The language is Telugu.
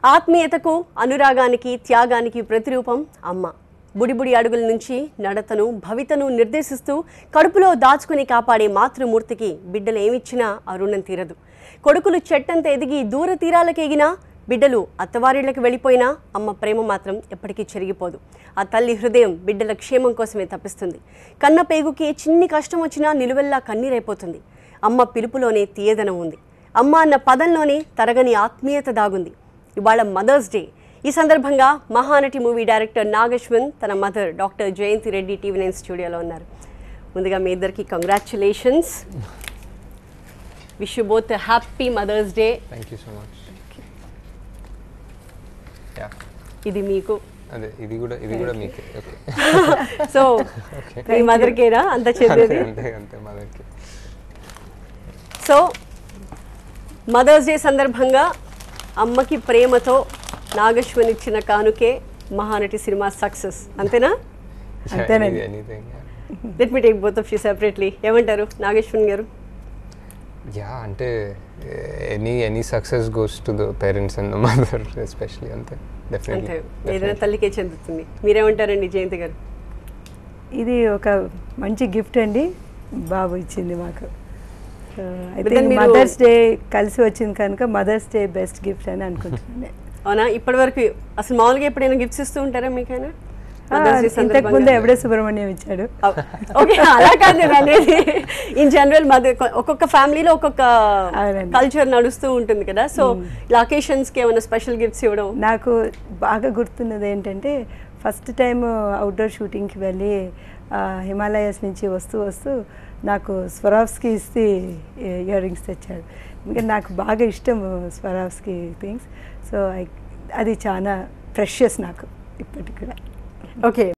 ఆత్మీయతకు అనురాగానికి త్యాగానికి ప్రతిరూపం అమ్మ బుడిబుడి అడుగుల నుంచి నడతను భవితను నిర్దేశిస్తూ కడుపులో దాచుకుని కాపాడే మాతృమూర్తికి బిడ్డలు ఏమిచ్చినా ఆ రుణం తీరదు కొడుకులు చెట్టంత ఎదిగి దూర తీరాలకు ఎగినా బిడ్డలు అత్తవారిళ్లకు వెళ్ళిపోయినా అమ్మ ప్రేమ మాత్రం ఎప్పటికీ చెరిగిపోదు ఆ తల్లి హృదయం బిడ్డల క్షేమం కోసమే తప్పిస్తుంది కన్న పేగుకి చిన్ని కష్టం వచ్చినా నిలువెల్లా కన్నీరైపోతుంది అమ్మ పిలుపులోనే తీయదనం ఉంది అమ్మ అన్న పదంలోనే తరగని ఆత్మీయత దాగుంది ఇవాళ మదర్స్ డే ఈ సందర్భంగా మహానటి మూవీ డైరెక్టర్ నాగశ్వన్ తన mother doctor Jayanthi Reddy TV nine స్టూడియోలో ఉన్నారు ముందుగా మీ ఇద్దరికి congratulations wish you both happy mother's day thank you so much yeah ఇది మీకు అదే ఇది కూడా ఇది కూడా మీకే ఓకే సో మీ మదర్కేనా అంత అంతే చెందేది అంతే అంతే మదర్కి సో మదర్స్ డే సందర్భంగా అమ్మకి ప్రేమతో నాగశ్వన్ ఇచ్చిన కానుకే మహానటి సినిమా సక్సెస్ అంతేనా అంతేనండి. Anything let me take both of you separately ఏమంటారు నాగశ్వన్ గారు యా అంటే any any success goes to the parents and the mother especially అంతే అంతే ఏదైనా డెఫినెట్లీ తల్లికే చెందుతుంది మీరేమంటారండి జయంతి గారు ఇది ఒక మంచి గిఫ్ట్ అండి బాబు ఇచ్చింది మాకు ఐ then థింక్ మీరు- మదర్స్ డే కలిసి వచ్చింది కనుక మదర్స్ డే బెస్ట్ గిఫ్ట్ అని అనుకుంటున్నాను అవునా ఇప్పటి వరకు అసలు మామూలుగా ఎప్పుడైనా గిఫ్ట్స్ ఇస్తూ ఉంటారా మీకైనా ఆ, ఇంతకు ముందు ఎవడే సుబ్రహ్మణ్యం ఇచ్చాడు ఓకే అలా కాదు నేను అనేది ఇన్ జనరల్ మదర్ ఒక్కొక్క ఫ్యామిలీలో ఒక్కొక్క అవునండి. కల్చర్ నడుస్తూ ఉంటుంది కదా సో ఇలా అకేషన్స్ కి ఏమైనా స్పెషల్ గిఫ్ట్స్ ఇవ్వడం నాకు బాగా గుర్తున్నది ఏంటంటే ఫస్ట్ టైం అవుట్డోర్ షూటింగ్కి వెళ్ళి హిమాలయస్ నుంచి వస్తూ వస్తూ నాకు స్వరావ్స్కి ఇస్తే ఇయర్ రింగ్స్ తెచ్చాడు ఇంకా నాకు బాగా ఇష్టం స్వరావ్స్కి థింగ్స్ సో అది చాలా ప్రెషియస్ నాకు ఇప్పటికి కూడా ఓకే